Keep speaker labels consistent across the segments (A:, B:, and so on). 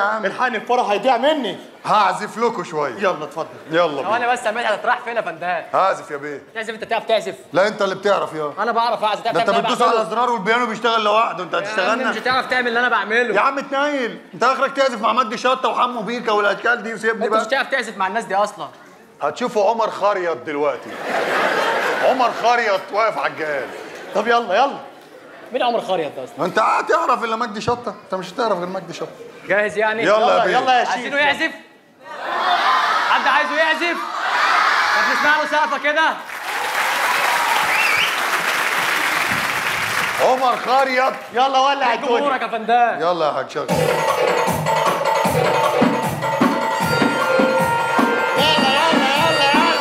A: عم
B: الحقني الفرح هيضيع مني
A: هعزف لكم شويه
B: يلا اتفضل
A: يلا
C: هو
A: بينا.
C: انا بس سامعني هتروح فين يا فندان
A: هعزف يا بيه
C: تعزف انت بتعرف تعزف
A: لا انت اللي بتعرف يا
C: انا بعرف اعزف تعرف
A: ده انت
C: تعمل اللي
A: بتدوس
C: أنا
A: على
C: بعمله.
A: الازرار والبيانو بيشتغل لوحده انت
C: يا عم
A: هتشتغلنا
C: مش هتعرف تعمل اللي انا بعمله
A: يا عم تنيل انت اخرك تعزف مع مجدي شطه وحمو بيكا والاشكال دي وسيبني
C: انت مش
A: بقى
C: هتعرف تعزف مع الناس دي اصلا
A: هتشوفوا عمر خريط دلوقتي عمر خريط واقف على الجهاز
B: طب يلا يلا
C: مين عمر خريط ده اصلا
A: ما انت هتعرف الا مجدي شطه انت مش هتعرف غير مجدي شطه
C: جاهز يعني
A: يلا يا بيه
B: يلا يا
C: عايزينه
B: شيخ
C: يعزف حد عايزه يعزف طب نسمع له سقفه كده
A: عمر خريط
B: يلا ولع الدنيا
C: جمهورك يا فندان
A: يلا يا حاج شغل
B: يلا يلا يلا يلا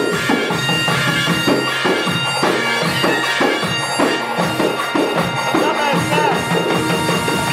B: يلا يا استاذ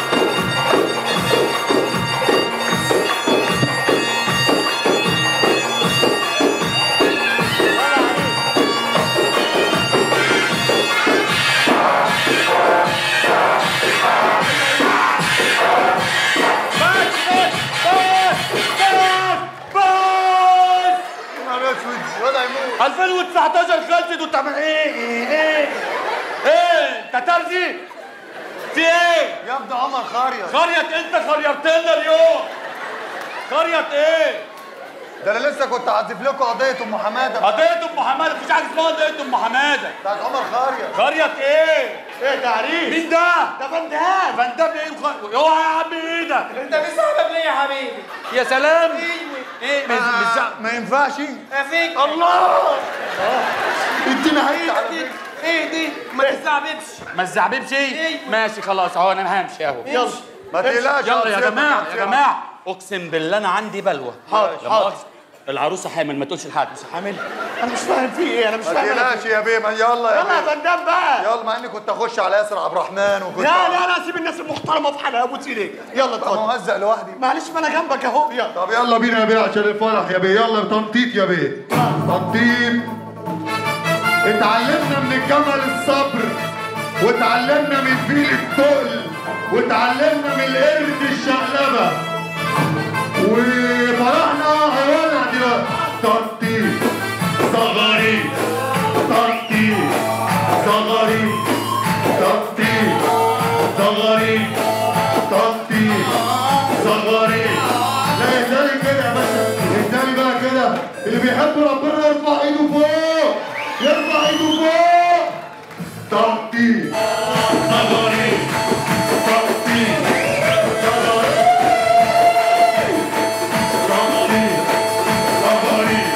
A: نهار اسود ولا يموت
B: 2019 خلصت وانت عمال ايه ايه ايه ايه انت ترزي في ايه
A: يا ابني عمر خريط
B: خريط انت خريطت لنا اليوم خريط ايه
A: ده انا لسه كنت هعزف لكم قضيه ام حماده
B: قضية ام حماده مفيش حاجه اسمها قضية ام حماده
A: بتاعت عمر خريط
B: خريط ايه ايه ده عريس مين ده ده فندام فندام ايه وخ- اوعى يا عم ايدك
D: انت مستغرب ليه يا حبيبي؟
B: يا سلام
D: ايوه
B: ايه مش مش
A: ما, ما ينفعش
D: افيك
B: الله
A: انت نهيت على
D: ايه
A: فكره
D: ايه دي؟ ما تستعبدش
B: ما تزعببش
D: إيه؟
B: ماشي خلاص اهو انا همشي اهو
D: يلا
A: ما تقلقش
B: يلا يا
A: هتصيبك،
B: جماعه يا
A: هتصيبك.
B: جماعه اقسم بالله انا عندي بلوى
A: حاضر،
B: لا
A: حاضر.
B: مؤاخذة. العروسه حامل ما تقولش لحد مش حامل انا مش فاهم في ايه انا مش
A: ما
B: فاهم أنا
A: تقلقش يا بيه ما يلا يا
B: يلا يا
A: بيه
B: فندام بقى
A: يلا مع اني كنت اخش على ياسر عبد الرحمن وكنت
B: لا لا لا سيب الناس المحترمه في حالها ابوس ايديك يلا
A: انا
B: اتفضل
A: مهزق لوحدي
B: معلش ما انا جنبك اهو يلا
A: طب يلا بينا يا بيه عشان الفرح يا بيه يلا تنطيط يا بيه تنطيط اتعلمنا من الجمل الصبر واتعلمنا من الفيل التقل واتعلمنا من القرد الشقلبه وفرحنا هيولع دلوقتي تنطيط صغاريط تنطيط صغاريط تنطيط صغاريط تنطيط صغاريط لا يهدالي كده يا باشا يهدالي بقى كده اللي بيحب ربنا يرفع ايده فوق يرفع ايده فوق تنطيط صغاريط تنطيط صغاريط تنطيط صغاريط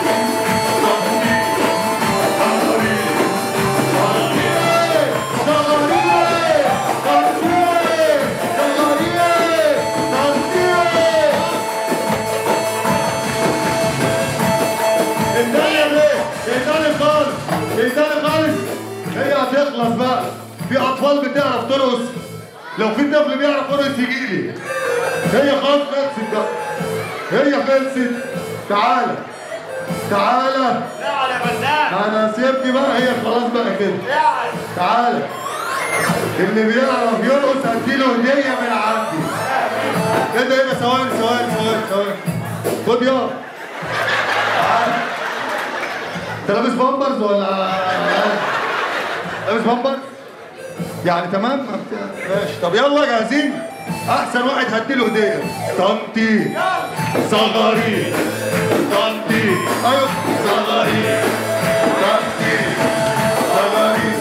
A: هي هتخلص بقى في اطفال بتعرف ترقص لو في طفل بيعرف يرقص يجي لي هي خلاص خلصت بقى هي خلصت تعالى تعالى
B: اقعد يا فندام
A: انا سيبني بقى هي خلاص بقى كده
B: اقعد
A: تعالى اللي بيعرف يرقص هديله هديه من عندي ايه ده ايه ده ثواني ثواني ثواني ثواني خد يلا تعالى انت لابس بامبرز ولا لابس بامبرز؟ يعني تمام؟ ما بت- ماشي طب يلا جاهزين؟ احسن واحد هديله هديه تنطيط صغاريط تنطيط ايوه صغاريط تنطيط صغاريط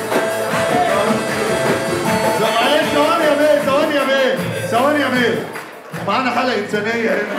A: معلش ثواني يا بيه ثواني يا بيه ثواني يا بيه معانا حالة إنسانية هنا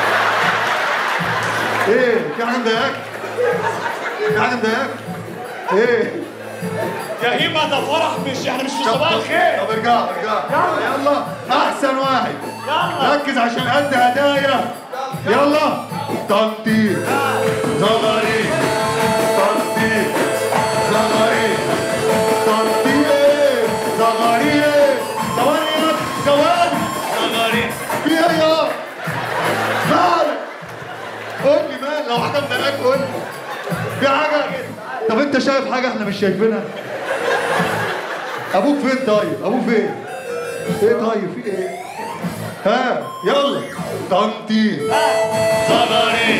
A: إيه في حاجة مضايقاك؟ في حاجة مضايقاك؟ إيه؟
B: يا هيما ده فرح مش يعني مش في صباح الخير
A: طب ارجع ارجع يلا يلا أحسن واحد
B: يلا
A: ركز عشان قد هدايا يلا تنطيط صغاريط تنطيط صغاريط تنطيط صغاريط ثواني يا ثواني صغاريط في ايه يا مالك قول لي مالك لو حاجه مضايقاك قول لي في حاجه طب انت شايف حاجه احنا مش شايفينها ابوك فين طيب ابوك فين ايه طيب في ايه ها يلا طنطي
B: صبري